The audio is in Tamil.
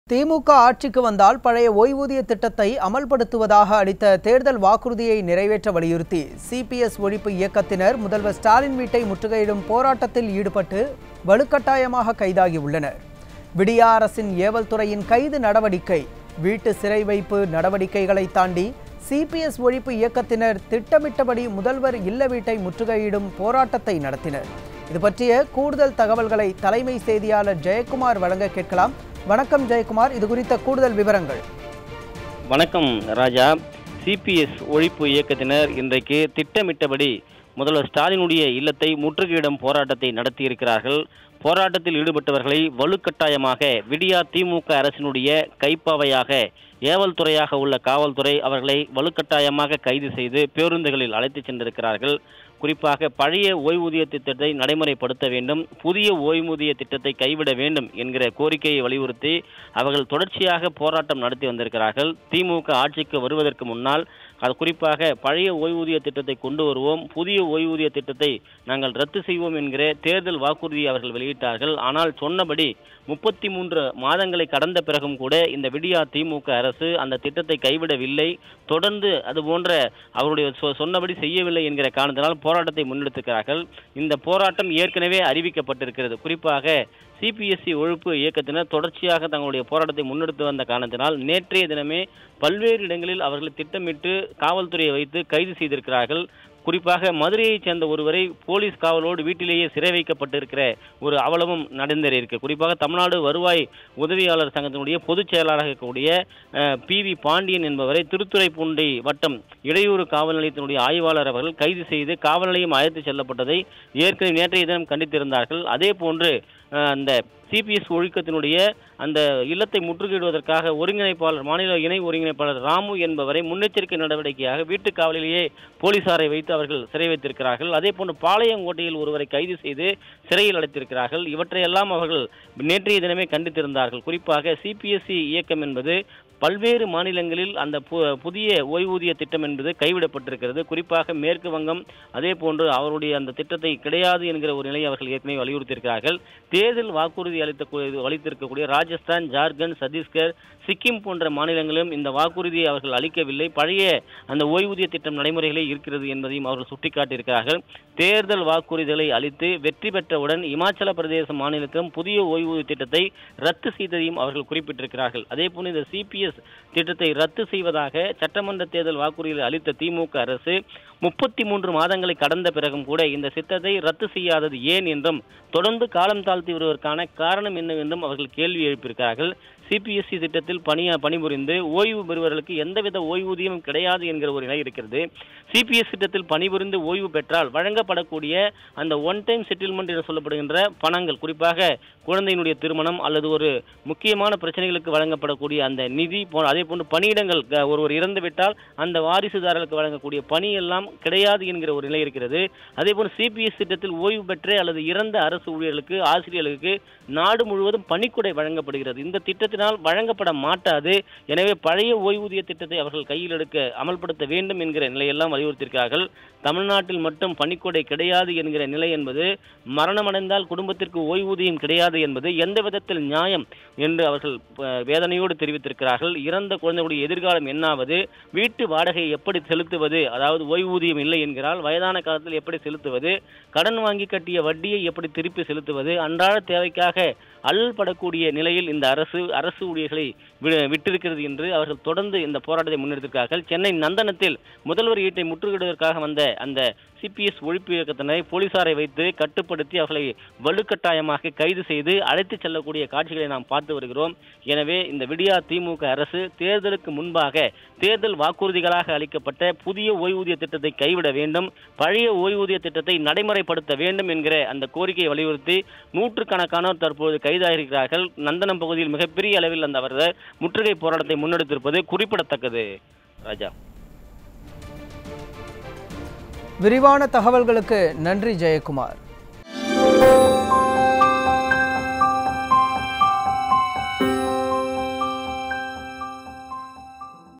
திமுக ஆட்சிக்கு வந்தால் பழைய ஓய்வூதிய திட்டத்தை அமல்படுத்துவதாக அளித்த தேர்தல் வாக்குறுதியை நிறைவேற்ற வலியுறுத்தி சிபிஎஸ் ஒழிப்பு இயக்கத்தினர் முதல்வர் ஸ்டாலின் வீட்டை முற்றுகையிடும் போராட்டத்தில் ஈடுபட்டு வலுக்கட்டாயமாக கைதாகியுள்ளனர் விடியா அரசின் ஏவல் துறையின் கைது நடவடிக்கை வீட்டு சிறை வைப்பு நடவடிக்கைகளை தாண்டி சிபிஎஸ் ஒழிப்பு இயக்கத்தினர் திட்டமிட்டபடி முதல்வர் இல்ல வீட்டை முற்றுகையிடும் போராட்டத்தை நடத்தினர் இது பற்றிய கூடுதல் தகவல்களை தலைமை செய்தியாளர் ஜெயக்குமார் வழங்க கேட்கலாம் வணக்கம் ஜெயக்குமார் இது குறித்த கூடுதல் விவரங்கள் வணக்கம் ராஜா சிபிஎஸ் ஒழிப்பு இயக்கத்தினர் இன்றைக்கு திட்டமிட்டபடி முதல்வர் ஸ்டாலினுடைய இல்லத்தை முற்றுகையிடும் போராட்டத்தை நடத்தியிருக்கிறார்கள் போராட்டத்தில் ஈடுபட்டவர்களை வலுக்கட்டாயமாக விடியா திமுக அரசினுடைய கைப்பாவையாக ஏவல் துறையாக உள்ள காவல்துறை அவர்களை வலுக்கட்டாயமாக கைது செய்து பேருந்துகளில் அழைத்துச் சென்றிருக்கிறார்கள் குறிப்பாக பழைய ஓய்வூதிய திட்டத்தை நடைமுறைப்படுத்த வேண்டும் புதிய ஓய்வூதிய திட்டத்தை கைவிட வேண்டும் என்கிற கோரிக்கையை வலியுறுத்தி அவர்கள் தொடர்ச்சியாக போராட்டம் நடத்தி வந்திருக்கிறார்கள் திமுக ஆட்சிக்கு வருவதற்கு முன்னால் அது குறிப்பாக பழைய ஓய்வூதிய திட்டத்தை கொண்டு வருவோம் புதிய ஓய்வூதிய திட்டத்தை நாங்கள் ரத்து செய்வோம் என்கிற தேர்தல் வாக்குறுதியை அவர்கள் வெளியிட்டார்கள் ஆனால் சொன்னபடி முப்பத்தி மூன்று மாதங்களை கடந்த பிறகும் கூட இந்த விடியா திமுக அரசு அந்த திட்டத்தை கைவிடவில்லை தொடர்ந்து அது போன்ற அவருடைய சொ- சொன்னபடி செய்யவில்லை என்கிற காரணத்தினால் போராட்டத்தை முன்னெடுத்திருக்கிறார்கள் இந்த போராட்டம் ஏற்கனவே அறிவிக்கப்பட்டிருக்கிறது குறிப்பாக சிபிஎஸ்இ ஒழிப்பு இயக்கத்தினர் தொடர்ச்சியாக தங்களுடைய போராட்டத்தை முன்னெடுத்து வந்த காரணத்தினால் நேற்றைய தினமே பல்வேறு இடங்களில் அவர்கள் திட்டமிட்டு காவல்துறையை வைத்து கைது செய்திருக்கிறார்கள் குறிப்பாக மதுரையைச் சேர்ந்த ஒருவரை போலீஸ் காவலோடு வீட்டிலேயே சிறை வைக்கப்பட்டிருக்கிற ஒரு அவலமும் நடந்தேறியிருக்கு குறிப்பாக தமிழ்நாடு வருவாய் உதவியாளர் சங்கத்தினுடைய பொதுச் செயலாளராக இருக்கக்கூடிய பி வி பாண்டியன் என்பவரை திருத்துறைப்பூண்டி வட்டம் இடையூறு காவல் நிலையத்தினுடைய ஆய்வாளர் அவர்கள் கைது செய்து காவல் நிலையம் அழைத்து செல்லப்பட்டதை ஏற்கனவே நேற்றைய தினம் கண்டித்திருந்தார்கள் அதே போன்று அஹ், அந்த சிபிஎஸ் ஒழுக்கத்தினுடைய அந்த இல்லத்தை முற்றுகையிடுவதற்காக ஒருங்கிணைப்பாளர் மாநில இணை ஒருங்கிணைப்பாளர் ராமு என்பவரை முன்னெச்சரிக்கை நடவடிக்கையாக வீட்டுக் காவலிலேயே போலீசாரை வைத்து அவர்கள் சிறை வைத்திருக்கிறார்கள் அதே போன்று பாளையங்கோட்டையில் ஒருவரை கைது செய்து சிறையில் அடைத்திருக்கிறார்கள் இவற்றையெல்லாம் அவர்கள் நேற்றைய தினமே கண்டித்திருந்தார்கள் குறிப்பாக சிபிஎஸ்இ இயக்கம் என்பது பல்வேறு மாநிலங்களில் அந்த பு- புதிய ஓய்வூதிய திட்டம் என்பது கைவிடப்பட்டிருக்கிறது குறிப்பாக மேற்கு வங்கம் அதே போன்று அவருடைய அந்த திட்டத்தை கிடையாது என்கிற ஒரு நிலையை அவர்கள் ஏற்கனவே வலியுறுத்தியிருக்கிறார்கள் தேர்தல் வாக்குறுதி அளித்த கு- அளித்திருக்கக்கூடிய ராஜஸ்தான் ஜார்க்கண்ட் சத்தீஸ்கர் சிக்கிம் போன்ற மாநிலங்களிலும் இந்த வாக்குறுதியை அவர்கள் அளிக்கவில்லை பழைய அந்த ஓய்வூதிய திட்டம் நடைமுறைகளே இருக்கிறது என்பதையும் அவர்கள் சுட்டிக்காட்டியிருக்கிறார்கள் தேர்தல் வாக்குறுதிகளை அளித்து வெற்றி பெற்றவுடன் இமாச்சல பிரதேச மாநிலத்திலும் புதிய ஓய்வூதிய திட்டத்தை ரத்து செய்ததையும் அவர்கள் குறிப்பிட்டிருக்கிறார்கள் அதே போன்று இந்த சிபிஎஸ் திட்டத்தை ரத்து செய்வதாக சட்டமன்ற தேர்தல் வாக்குறுதிகளை அளித்த திமுக அரசு முப்பத்தி மூன்று மாதங்களை கடந்த பிறகும் கூட இந்த திட்டத்தை ரத்து செய்யாதது ஏன் என்றும் தொடர்ந்து காலம் தாழ்த்தி வருவதற்கான காரணம் என்னவென்றும் அவர்கள் கேள்வி எழுப்பியிருக்கிறார்கள் சிபிஎஸ்இ திட்டத்தில் பணியா பணிபுரிந்து ஓய்வு பெறுவர்களுக்கு எந்தவித ஓய்வூதியமும் கிடையாது என்கிற ஒரு நிலை இருக்கிறது சிபிஎஸ் திட்டத்தில் பணிபுரிந்து ஓய்வு பெற்றால் வழங்கப்படக்கூடிய அந்த ஒன் டைம் செட்டில்மெண்ட் என்று சொல்லப்படுகின்ற பணங்கள் குறிப்பாக குழந்தையினுடைய திருமணம் அல்லது ஒரு முக்கியமான பிரச்சனைகளுக்கு வழங்கப்படக்கூடிய அந்த நிதி போ அதே போன்று பணியிடங்கள் க- ஒருவர் இறந்து விட்டால் அந்த வாரிசுதாரர்களுக்கு வழங்கக்கூடிய பணி எல்லாம் கிடையாது என்கிற ஒரு நிலை இருக்கிறது அதே போன்று சிபிஎஸ் திட்டத்தில் ஓய்வு பெற்ற அல்லது இறந்த அரசு ஊழியர்களுக்கு ஆசிரியர்களுக்கு நாடு முழுவதும் பணிக்குடை வழங்கப்படுகிறது இந்த திட்டத்தினால் வழங்கப்பட மாட்டாது எனவே பழைய ஓய்வூதிய திட்டத்தை அவர்கள் கையில் எடுக்க அமல்படுத்த வேண்டும் என்கிற நிலையெல்லாம் வலியுறுத்தியிருக்கிறார்கள் தமிழ்நாட்டில் மட்டும் பணிக்கொடை கிடையாது என்கிற நிலை என்பது மரணமடைந்தால் குடும்பத்திற்கு ஓய்வூதியம் கிடையாது என்பது எந்த விதத்தில் நியாயம் என்று அவர்கள் அஹ், வேதனையோடு தெரிவித்திருக்கிறார்கள் இறந்த குழந்தைகளுடைய எதிர்காலம் என்னாவது வீட்டு வாடகை எப்படி செலுத்துவது அதாவது ஓய்வூதியம் இல்லை என்கிறால் வயதான காலத்தில் எப்படி செலுத்துவது கடன் வாங்கி கட்டிய வட்டியை எப்படி திருப்பி செலுத்துவது அன்றாட தேவைக்காக அல்லல் படக்கூடிய நிலையில் இந்த அரசு அரசு ஊழியர்களை வி- விட்டிருக்கிறது என்று அவர்கள் தொடர்ந்து இந்த போராட்டத்தை முன்னெடுத்திருக்கிறார்கள் சென்னை நந்தனத்தில் முதல்வர் ஈட்டை முற்றுகையிடுவதற்காக வந்த அந்த சிபிஎஸ் ஒழிப்பு இயக்கத்தினரை போலீசாரை வைத்து கட்டுப்படுத்தி அவர்களை வலுக்கட்டாயமாக கைது செய்து அழைத்துச் செல்லக்கூடிய காட்சிகளை நாம் பார்த்து வருகிறோம் எனவே இந்த விடியா திமுக அரசு தேர்தலுக்கு முன்பாக தேர்தல் வாக்குறுதிகளாக அளிக்கப்பட்ட புதிய ஓய்வூதிய திட்டத்தை கைவிட வேண்டும் பழைய ஓய்வூதிய திட்டத்தை நடைமுறைப்படுத்த வேண்டும் என்கிற அந்த கோரிக்கையை வலியுறுத்தி நூற்றுக்கணக்கானோர் தற்போது கைதாகியிருக்கிறார்கள் நந்தனம் பகுதியில் மிகப்பெரிய அளவில் அந்த அவர்கள் முற்றுகை போராட்டத்தை முன்னெடுத்திருப்பது குறிப்பிடத்தக்கது ராஜா விரிவான தகவல்களுக்கு நன்றி ஜெயக்குமார்